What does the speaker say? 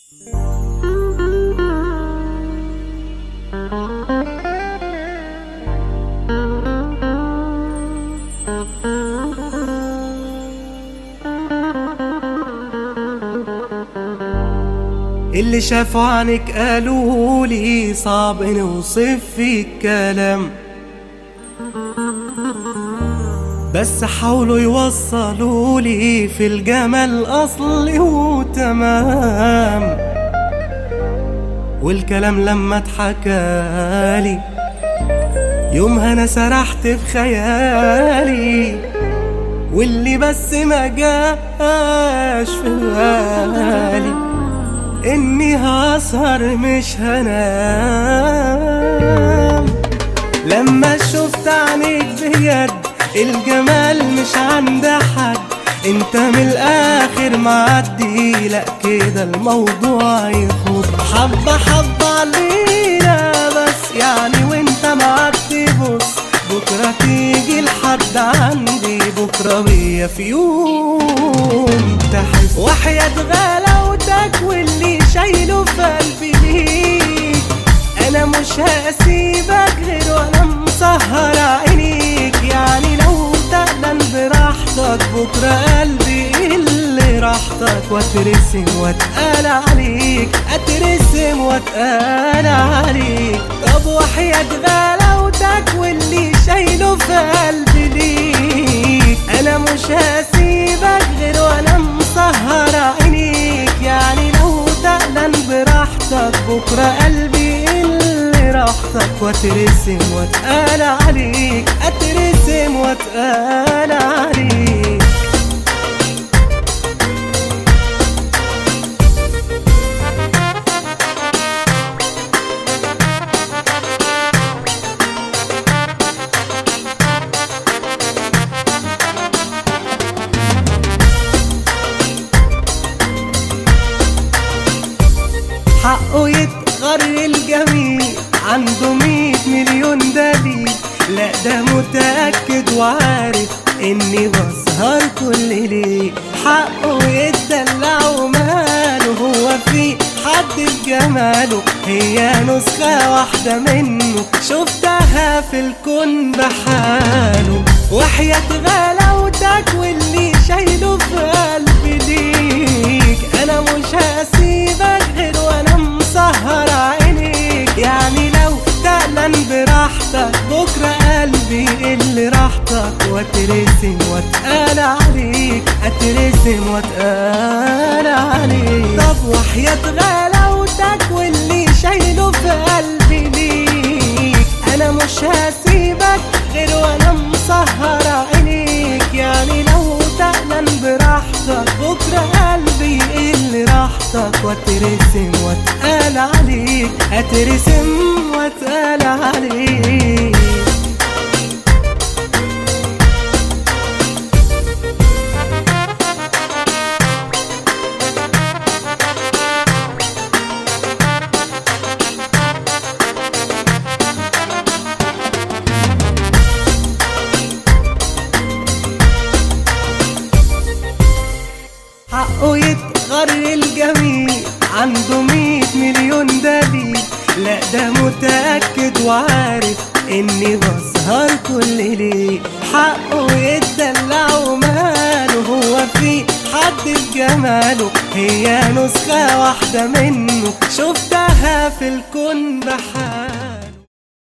اللي شافوا عنك قالوا لي صعب نوصف فيك كلام بس حاولوا يوصلوا لي في الجمال اصلي وتمام والكلام لما اتحكالي يومها انا سرحت في خيالي واللي بس ما جاش في بالي اني هسهر مش هنام لما شفت عينيك بجد الجمال مش عند حد انت من الاخر معدي لا كده الموضوع يخوض حبة حبة علينا بس يعني وانت معدي بص بكرة تيجي لحد عندي بكرة بيا في يوم تحس وحياة غلاوتك واللي شايله في قلبي ليك انا مش هسيبك غير وانا مسهر عينيك يعني لو تقلن براحتك بكرة قلبي اللي راحتك واترسم واتقال عليك اترسم واتقال عليك طب وحياة غلاوتك واللي شايله في قلبي ليك انا مش هسيبك غير وانا مسهر عينيك يعني لو تقلن براحتك بكرة قلبي اللي راحتك واترسم واتقال عليك اترسم واتقال عليك حقه يتغر الجميل عنده مية مليون دليل لا ده متأكد وعارف اني بسهر كل ليل حقه يتدلع وماله هو في حد بجماله هي نسخة واحدة منه شفتها في الكون بحاله وحياة غلاوتك واللي شايله في قلبي ليك انا مش هسيبك غير وانا مسهر عينيك يعني لو تقلن براحتك بكرة قلبي اللي راحتك واترسم واتقال عليك اترسم واتقال عليك طب وحياة غلاوتك واللي شايله في قلبي ليك انا مش هسيبك غير وانا مسهر عينيك يعني لو تقلن براحتك بكرة قلبي اللي راحتك واترسم واتقال عليك اترسم واتقال عليك حقه يتغر الجميل عنده مية مليون دليل لا ده متأكد وعارف اني بسهر كل ليل حقه يتدلع وماله هو في حد بجماله هي نسخة واحدة منه شفتها في الكون بحال